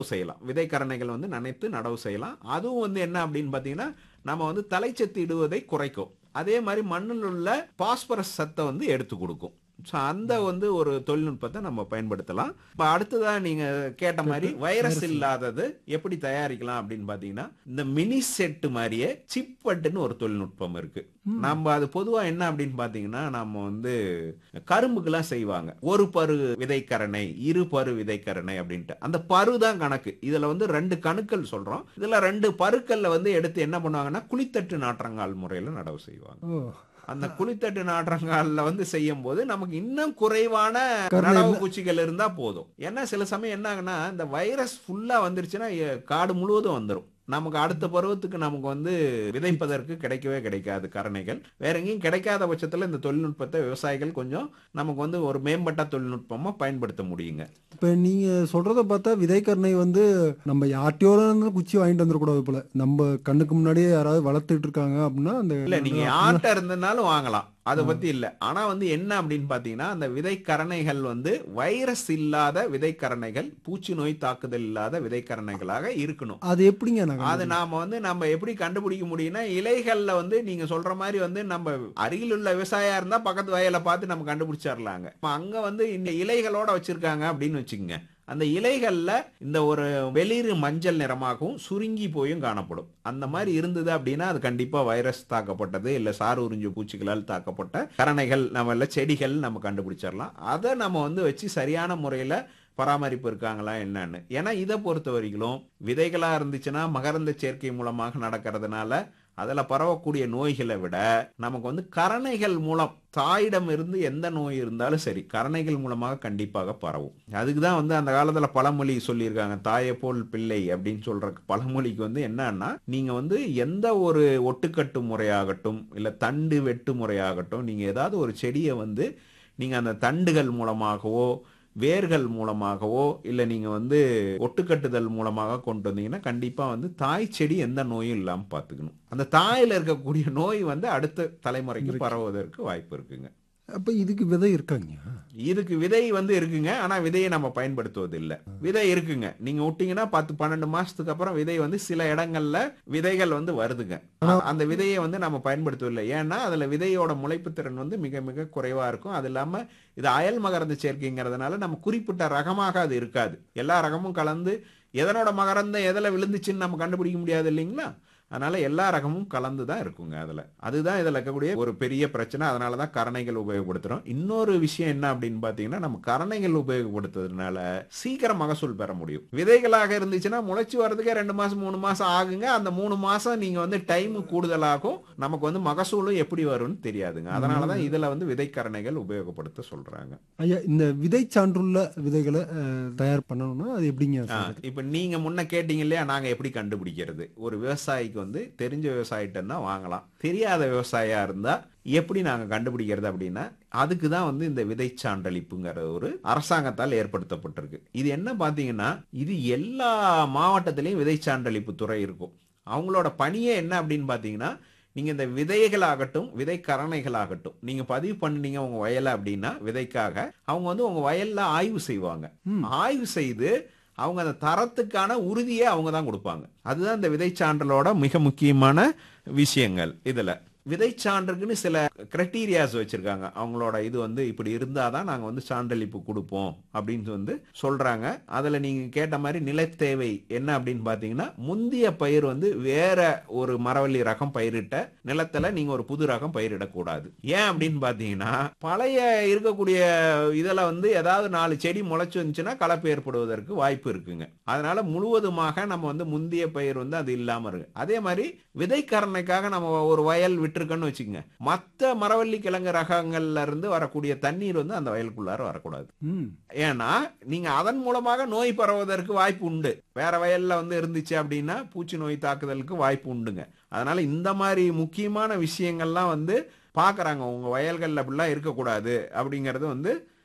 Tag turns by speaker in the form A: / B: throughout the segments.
A: செய்யலாம் விதைக்கரணைகள் வந்து நனைத்து நடவு செய்யலாம் அதுவும் வந்து என்ன அப்படின்னு பார்த்தீங்கன்னா நம்ம வந்து தலைச்சத்து இடுவதை குறைக்கும் அதே மாதிரி மண்ணில் உள்ள பாஸ்பரஸ் சத்தை வந்து எடுத்து கொடுக்கும் ஸோ அந்த வந்து ஒரு தொழில்நுட்பத்தை நம்ம பயன்படுத்தலாம் இப்போ அடுத்ததா நீங்க கேட்ட மாதிரி வைரஸ் இல்லாதது எப்படி தயாரிக்கலாம் அப்படின்னு பார்த்தீங்கன்னா இந்த மினி செட்டு மாதிரியே சிப்பட்டுன்னு ஒரு தொழில்நுட்பம் இருக்கு நம்ம அது பொதுவா என்ன அப்படின்னு பார்த்தீங்கன்னா நம்ம வந்து கரும்புக்கெல்லாம் செய்வாங்க ஒரு பரு விதைக்கரணை இரு பரு விதைக்கரணை அப்படின்ட்டு அந்த பரு தான் கணக்கு இதுல வந்து ரெண்டு கணுக்கள் சொல்றோம் இதுல ரெண்டு பருக்கள்ல வந்து எடுத்து என்ன பண்ணுவாங்கன்னா குளித்தட்டு நாற்றங்கால் முறையில நடவு செய்வாங்க
B: ஓ
A: அந்த குளித்தட்டு நாற்றங்கால்ல வந்து செய்யும் போது நமக்கு இன்னும் குறைவான
B: கருணை
A: நடவு பூச்சிகள் இருந்தா போதும் ஏன்னா சில சமயம் என்ன ஆகுனா இந்த வைரஸ் ஃபுல்லா வந்துருச்சுன்னா எ- காடு முழுவதும் வந்துரும் நமக்கு அடுத்த பருவத்துக்கு நமக்கு வந்து விதைப்பதற்கு கிடைக்கவே கிடைக்காது கரணைகள் வேற எங்கேயும் கிடைக்காத பட்சத்துல இந்த தொழில்நுட்பத்தை விவசாயிகள் கொஞ்சம் நமக்கு வந்து ஒரு மேம்பட்ட தொழில்நுட்பமா பயன்படுத்த முடியுங்க
B: இப்போ நீங்கள் சொல்கிறத பார்த்தா விதைக்கரணை வந்து நம்ம யார்ட்டையோ இருந்து குச்சி வாங்கிட்டு வந்துடக்கூடாது போல நம்ம கண்ணுக்கு முன்னாடியே யாராவது வளர்த்துட்டு இருக்காங்க அப்படின்னா அந்த
A: இல்ல நீங்க யார்கிட்ட இருந்தனாலும் வாங்கலாம் அதை பத்தி இல்ல ஆனா வந்து என்ன அப்படின்னு பாத்தீங்கன்னா அந்த விதைக்கரணைகள் வந்து வைரஸ் இல்லாத விதைக்கரணைகள் பூச்சி நோய் தாக்குதல் இல்லாத விதைக்கரணைகளாக இருக்கணும்
B: அது எப்படிங்க நாங்கள்
A: அது நாம வந்து நம்ம எப்படி கண்டுபிடிக்க முடியும்னா இலைகள்ல வந்து நீங்க சொல்ற மாதிரி வந்து நம்ம அருகில் உள்ள விவசாயியா இருந்தா பக்கத்து வயலை பார்த்து நம்ம கண்டுபிடிச்சிடலாங்க இப்ப அங்க வந்து இந்த இலைகளோட வச்சிருக்காங்க அப்படின்னு வச்சுக்கோங்க அந்த இலைகள்ல இந்த ஒரு வெளிர் மஞ்சள் நிறமாகவும் சுருங்கி போயும் காணப்படும் அந்த மாதிரி இருந்தது அப்படின்னா அது கண்டிப்பா வைரஸ் தாக்கப்பட்டது இல்ல சாறு உறிஞ்சு பூச்சிகளால் தாக்கப்பட்ட கரணைகள் நம்ம இல்ல செடிகள் நம்ம கண்டுபிடிச்சிடலாம் அதை நம்ம வந்து வச்சு சரியான முறையில பராமரிப்பு இருக்காங்களா என்னன்னு ஏன்னா இதை பொறுத்த வரைக்கும் விதைகளா இருந்துச்சுன்னா மகரந்த சேர்க்கை மூலமாக நடக்கிறதுனால அதுல பரவக்கூடிய நோய்களை விட நமக்கு வந்து கரணைகள் மூலம் தாயிடம் இருந்து எந்த நோய் இருந்தாலும் சரி கரணைகள் மூலமாக கண்டிப்பாக பரவும் அதுக்கு தான் வந்து அந்த காலத்துல பழமொழி சொல்லியிருக்காங்க தாயை போல் பிள்ளை அப்படின்னு சொல்ற பழமொழிக்கு வந்து என்னன்னா நீங்க வந்து எந்த ஒரு ஒட்டுக்கட்டு முறையாகட்டும் இல்ல தண்டு வெட்டு முறையாகட்டும் நீங்க ஏதாவது ஒரு செடியை வந்து நீங்க அந்த தண்டுகள் மூலமாகவோ வேர்கள் மூலமாகவோ இல்லை நீங்கள் வந்து ஒட்டுக்கட்டுதல் மூலமாக கொண்டு வந்தீங்கன்னா கண்டிப்பாக வந்து தாய் செடி எந்த நோயும் இல்லாமல் பார்த்துக்கணும் அந்த தாயில் இருக்கக்கூடிய நோய் வந்து அடுத்த தலைமுறைக்கு பரவுவதற்கு வாய்ப்பு இருக்குங்க
B: அப்போ இதுக்கு விதை இருக்காங்க
A: இதுக்கு விதை வந்து இருக்குங்க ஆனா விதையை நம்ம பயன்படுத்துவது இல்ல விதை இருக்குங்க நீங்க விட்டீங்கன்னா பத்து பன்னெண்டு மாசத்துக்கு அப்புறம் விதை வந்து சில இடங்கள்ல விதைகள் வந்து வருதுங்க அந்த விதையை வந்து நம்ம பயன்படுத்துவதில்லை ஏன்னா அதுல விதையோட முளைப்பு திறன் வந்து மிக மிக குறைவா இருக்கும் அது இல்லாம இது அயல் மகரந்த சேர்க்கைங்கிறதுனால நம்ம குறிப்பிட்ட ரகமாக அது இருக்காது எல்லா ரகமும் கலந்து எதனோட மகரந்தம் எதில் விழுந்துச்சுன்னு நம்ம கண்டுபிடிக்க முடியாது இல்லைங்களா அதனால எல்லா ரகமும் கலந்து தான் இருக்குங்க அதுல அதுதான் இதுல இருக்கக்கூடிய ஒரு பெரிய பிரச்சனை அதனால தான் கரணைகள் உபயோகப்படுத்துறோம் இன்னொரு விஷயம் என்ன அப்படின்னு பாத்தீங்கன்னா நம்ம கரணைகள் உபயோகப்படுத்துறதுனால சீக்கிரம் மகசூல் பெற முடியும் விதைகளாக இருந்துச்சுன்னா முளைச்சு வர்றதுக்கே ரெண்டு மாசம் மூணு மாசம் ஆகுங்க அந்த மூணு மாசம் நீங்க வந்து டைம் கூடுதலாகும் நமக்கு வந்து மகசூலும் எப்படி வரும்னு தெரியாதுங்க அதனாலதான் இதுல வந்து விதைக்கரணைகள் உபயோகப்படுத்த சொல்றாங்க
B: ஐயா இந்த விதை சான்றுள்ள விதைகளை அஹ், தயார் பண்ணணும்னா அது எப்படிங்க
A: ஆ, இப்ப நீங்க முன்ன கேட்டீங்க இல்லையா நாங்க எப்படி கண்டுபிடிக்கிறது ஒரு விவசாயிக்கு வந்து தெரிஞ்ச விவசாயிட்ட தான் வாங்கலாம் தெரியாத விவசாயியா இருந்தா எப்படி நாங்க கண்டுபிடிக்கிறது அப்படின்னா அதுக்கு தான் வந்து இந்த விதை சான்றளிப்புங்கிற ஒரு அரசாங்கத்தால் ஏற்படுத்தப்பட்டிருக்கு இது என்ன பாத்தீங்கன்னா இது எல்லா மாவட்டத்திலையும் விதை சான்றளிப்பு துறை இருக்கும் அவங்களோட பணியே என்ன அப்படின்னு பாத்தீங்கன்னா நீங்க இந்த விதைகளாகட்டும் விதை கரணைகளாகட்டும் நீங்க பதிவு பண்ணீங்க உங்க வயல அப்படின்னா விதைக்காக அவங்க வந்து உங்க வயல்ல ஆய்வு செய்வாங்க
B: ம்.
A: ஆய்வு செய்து அவங்க அந்த தரத்துக்கான உறுதியை அவங்க தான் கொடுப்பாங்க அதுதான் இந்த விதை சான்றலோட மிக முக்கியமான விஷயங்கள் இதுல விதை சான்றுக்குன்னு சில கிரைட்டீரியாஸ் வச்சிருக்காங்க அவங்களோட இது வந்து இப்படி இருந்தாதான் நாங்க வந்து சான்றளிப்பு கொடுப்போம் அப்படின்னு வந்து சொல்றாங்க அதுல நீங்க கேட்ட மாதிரி நிலத்தேவை என்ன அப்படின்னு பாத்தீங்கன்னா முந்திய பயிர் வந்து வேற ஒரு மரவள்ளி ரகம் பயிரிட்ட நிலத்துல நீங்க ஒரு புது ரகம் பயிரிடக்கூடாது ஏன் அப்படின்னு பாத்தீங்கன்னா பழைய இருக்கக்கூடிய இதுல வந்து ஏதாவது நாலு செடி முளைச்சு வந்துச்சுன்னா கலப்பு ஏற்படுவதற்கு வாய்ப்பு இருக்குங்க அதனால முழுவதுமாக நம்ம வந்து முந்திய பயிர் வந்து அது இல்லாம இருக்கு அதே மாதிரி விதைக்கரணைக்காக நம்ம ஒரு வயல் விட்டுருக்கோன்னு வச்சுக்கோங்க மற்ற மரவள்ளி கிழங்கு ரகங்கள்ல இருந்து வரக்கூடிய தண்ணீர் வந்து அந்த வயலுக்குள்ளார வரக்கூடாது
B: ம்
A: ஏன்னா நீங்க அதன் மூலமாக நோய் பரவுவதற்கு வாய்ப்பு உண்டு வேற வயல்ல வந்து இருந்துச்சு அப்படின்னா பூச்சி நோய் தாக்குதலுக்கு வாய்ப்பு உண்டுங்க அதனால இந்த மாதிரி முக்கியமான விஷயங்கள்லாம் வந்து பாக்குறாங்க உங்க வயல்கள்ல அப்படிலாம் இருக்கக்கூடாது அப்படிங்கறது வந்து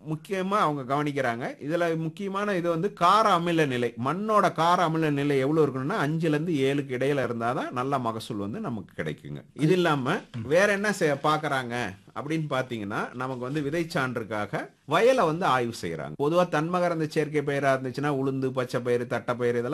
A: முக்கியமா அவங்க கவனிக்கிறாங்க இதுல முக்கியமான இது வந்து கார அமில நிலை மண்ணோட கார அமில நிலை எவ்வளவு இருக்கணும்னா அஞ்சுல இருந்து ஏழுக்கு இடையில இருந்தாதான் நல்ல மகசூல் வந்து நமக்கு கிடைக்குங்க இது இல்லாம வேற என்ன செ- பாக்குறாங்க அப்படின்னு பாத்தீங்கன்னா நமக்கு வந்து விதைச்சான்றுக்காக வயலை வந்து ஆய்வு செய்யறாங்க பொதுவா தன்மகரந்த சேர்க்கை பயிரா இருந்துச்சுன்னா உளுந்து பச்சை பயிறு தட்டைப்பயிறு இதெல்லாம்